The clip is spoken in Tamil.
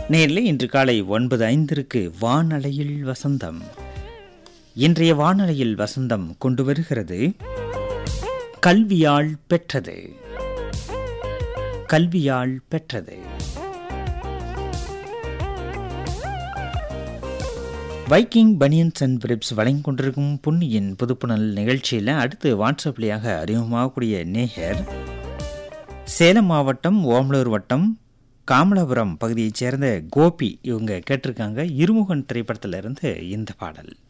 நேரில் இன்று காலை ஒன்பது ஐந்திற்கு வானலையில் வசந்தம் இன்றைய வானலையில் வசந்தம் கொண்டு வருகிறது கல்வியால் பெற்றது கல்வியால் பெற்றது வைக்கிங் பனியன்ஸ் அண்ட் பிரிப்ஸ் வழங்கிக் கொண்டிருக்கும் பொன்னியின் புதுப்புணல் நிகழ்ச்சியில் அடுத்து வாட்ஸ்அப்லியாக அறிமுகமாகக்கூடிய நேயர் சேலம் மாவட்டம் ஓமலூர் வட்டம் காமலாபுரம் பகுதியைச் சேர்ந்த கோபி இவங்க கேட்டிருக்காங்க இருமுகன் திரைப்படத்திலிருந்து இந்த பாடல்